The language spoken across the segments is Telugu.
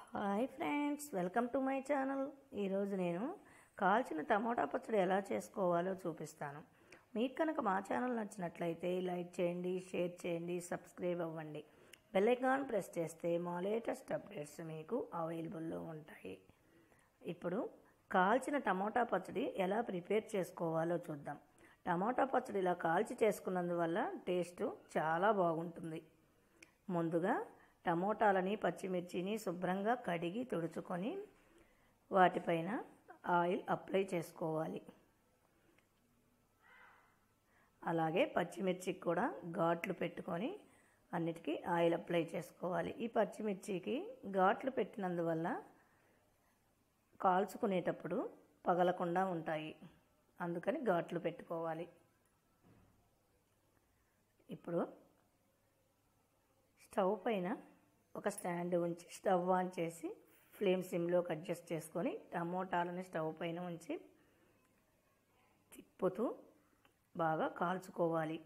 hi friends welcome to my channel ఈరోజు నేను కాల్చిన టమోటా పచ్చడి ఎలా చేసుకోవాలో చూపిస్తాను మీకు కనుక మా ఛానల్ నచ్చినట్లయితే లైక్ చేయండి షేర్ చేయండి సబ్స్క్రైబ్ అవ్వండి బెల్ ఐకాన్ ప్రెస్ చేస్తే మా లేటెస్ట్ అప్డేట్స్ మీకు అవైలబుల్లో ఉంటాయి ఇప్పుడు కాల్చిన టమోటా పచ్చడి ఎలా ప్రిపేర్ చేసుకోవాలో చూద్దాం టమోటా పచ్చడి ఇలా కాల్చి చేసుకున్నందువల్ల టేస్ట్ చాలా బాగుంటుంది ముందుగా టమోటాలని పచ్చిమిర్చిని శుభ్రంగా కడిగి తుడుచుకొని వాటిపైన ఆయిల్ అప్లై చేసుకోవాలి అలాగే పచ్చిమిర్చికి కూడా ఘాట్లు పెట్టుకొని అన్నిటికీ ఆయిల్ అప్లై చేసుకోవాలి ఈ పచ్చిమిర్చికి ఘాట్లు పెట్టినందువల్ల కాల్చుకునేటప్పుడు పగలకుండా ఉంటాయి అందుకని ఘాట్లు పెట్టుకోవాలి ఇప్పుడు స్టవ్ పైన ఒక స్టాండ్ ఉంచి స్టవ్ ఆన్ చేసి ఫ్లేమ్ సిమ్లోకి అడ్జస్ట్ చేసుకొని టమోటాలని స్టవ్ పైన ఉంచి తిప్పుతూ బాగా కాల్చుకోవాలి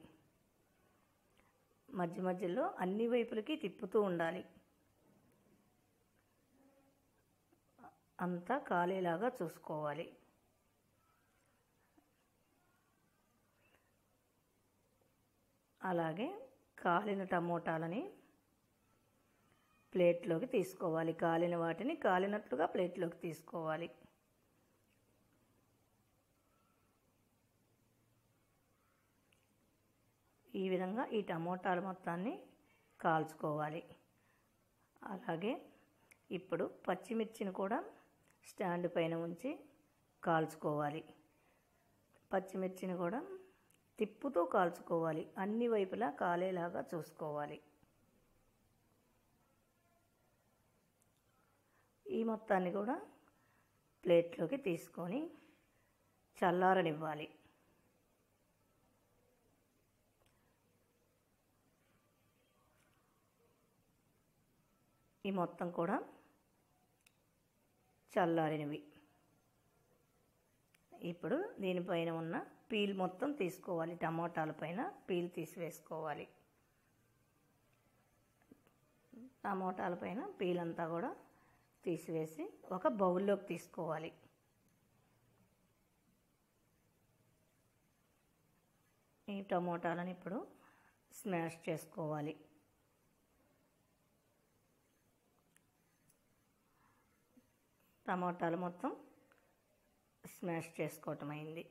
మధ్య మధ్యలో అన్ని వైపులకి తిప్పుతూ ఉండాలి అంతా కాలేలాగా చూసుకోవాలి అలాగే కాలిన టమోటాలని ప్లేట్లోకి తీసుకోవాలి కాలిన వాటిని కాలినట్లుగా ప్లేట్లోకి తీసుకోవాలి ఈ విధంగా ఈ టమోటాలు మొత్తాన్ని కాల్చుకోవాలి అలాగే ఇప్పుడు పచ్చిమిర్చిని కూడా స్టాండ్ పైన ఉంచి కాల్చుకోవాలి పచ్చిమిర్చిని కూడా తిప్పుతూ కాల్చుకోవాలి అన్ని వైపులా కాలేలాగా చూసుకోవాలి ఈ మొత్తాన్ని కూడా ప్లేట్లోకి తీసుకొని చల్లారనివ్వాలి ఈ మొత్తం కూడా చల్లారినవి ఇప్పుడు దీనిపైన ఉన్న పీల్ మొత్తం తీసుకోవాలి టమోటాల పైన పీల్ తీసివేసుకోవాలి టమోటాల పైన పీల్ అంతా కూడా తీసివేసి ఒక బౌల్లోకి తీసుకోవాలి ఈ టమోటాలను ఇప్పుడు స్మాష్ చేసుకోవాలి టమోటాలు మొత్తం స్మాష్ చేసుకోవటం అయింది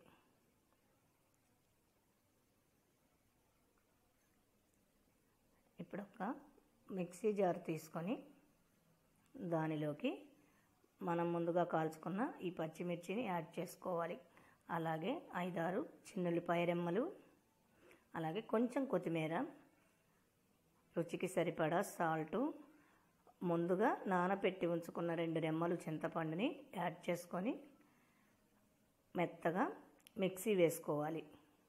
ఇప్పుడు ఒక మిక్సీ జార్ తీసుకొని దానిలోకి మనం ముందుగా కాల్చుకున్న ఈ పచ్చిమిర్చిని యాడ్ చేసుకోవాలి అలాగే ఐదారు చిన్నుల్లిపాయ రెమ్మలు అలాగే కొంచెం కొత్తిమీర రుచికి సరిపడా సాల్టు ముందుగా నానబెట్టి ఉంచుకున్న రెండు రెమ్మలు చింతపండుని యాడ్ చేసుకొని మెత్తగా మిక్సీ వేసుకోవాలి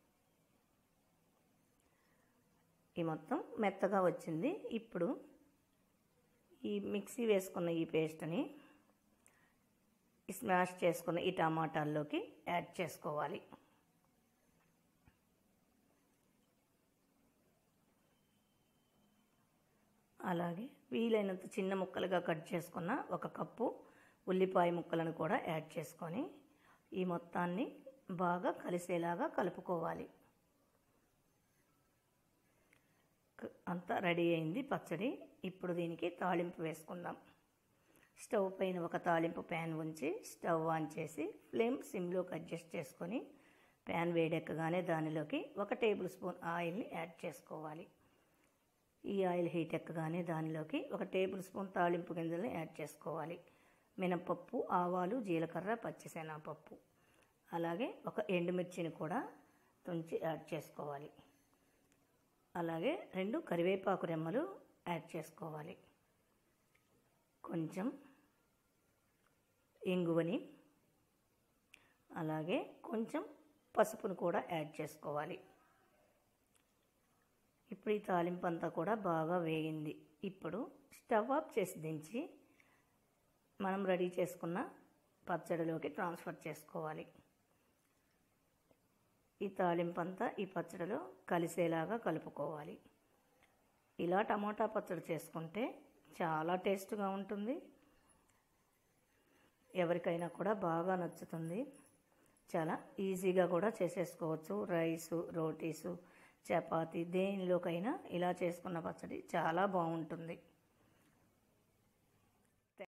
ఈ మొత్తం మెత్తగా వచ్చింది ఇప్పుడు ఈ మిక్సీ వేసుకున్న ఈ పేస్ట్ని స్మాష్ చేసుకున్న ఈ టమాటాల్లోకి యాడ్ చేసుకోవాలి అలాగే వీలైనంత చిన్న ముక్కలుగా కట్ చేసుకున్న ఒక కప్పు ఉల్లిపాయ ముక్కలను కూడా యాడ్ చేసుకొని ఈ మొత్తాన్ని బాగా కలిసేలాగా కలుపుకోవాలి అంతా రెడీ అయింది పచ్చడి ఇప్పుడు దీనికి తాళింపు వేసుకుందాం స్టవ్ పైన ఒక తాళింపు ప్యాన్ ఉంచి స్టవ్ ఆన్ చేసి ఫ్లేమ్ సిమ్లోకి అడ్జస్ట్ చేసుకొని ప్యాన్ వేడెక్కగానే దానిలోకి ఒక టేబుల్ స్పూన్ ఆయిల్ని యాడ్ చేసుకోవాలి ఈ ఆయిల్ హీట్ ఎక్కగానే దానిలోకి ఒక టేబుల్ స్పూన్ తాళింపు గింజల్ని యాడ్ చేసుకోవాలి మినపప్పు ఆవాలు జీలకర్ర పచ్చిశనగపప్పు అలాగే ఒక ఎండుమిర్చిని కూడా తుంచి యాడ్ చేసుకోవాలి అలాగే రెండు కరివేపాకు రెమ్మలు యాడ్ చేసుకోవాలి కొంచెం ఇంగువని అలాగే కొంచెం పసుపును కూడా యాడ్ చేసుకోవాలి ఇప్పుడు ఈ తాలింపు అంతా కూడా బాగా వేగింది ఇప్పుడు స్టవ్ ఆఫ్ చేసి దించి మనం రెడీ చేసుకున్న పచ్చడిలోకి ట్రాన్స్ఫర్ చేసుకోవాలి ఈ తాలింపు అంతా ఈ పచ్చడిలో కలిసేలాగా కలుపుకోవాలి ఇలా టమాటా పచ్చడి చేసుకుంటే చాలా టేస్ట్గా ఉంటుంది ఎవరికైనా కూడా బాగా నచ్చుతుంది చాలా ఈజీగా కూడా చేసేసుకోవచ్చు రైసు రోటీసు చపాతి దేనిలోకైనా ఇలా చేసుకున్న పచ్చడి చాలా బాగుంటుంది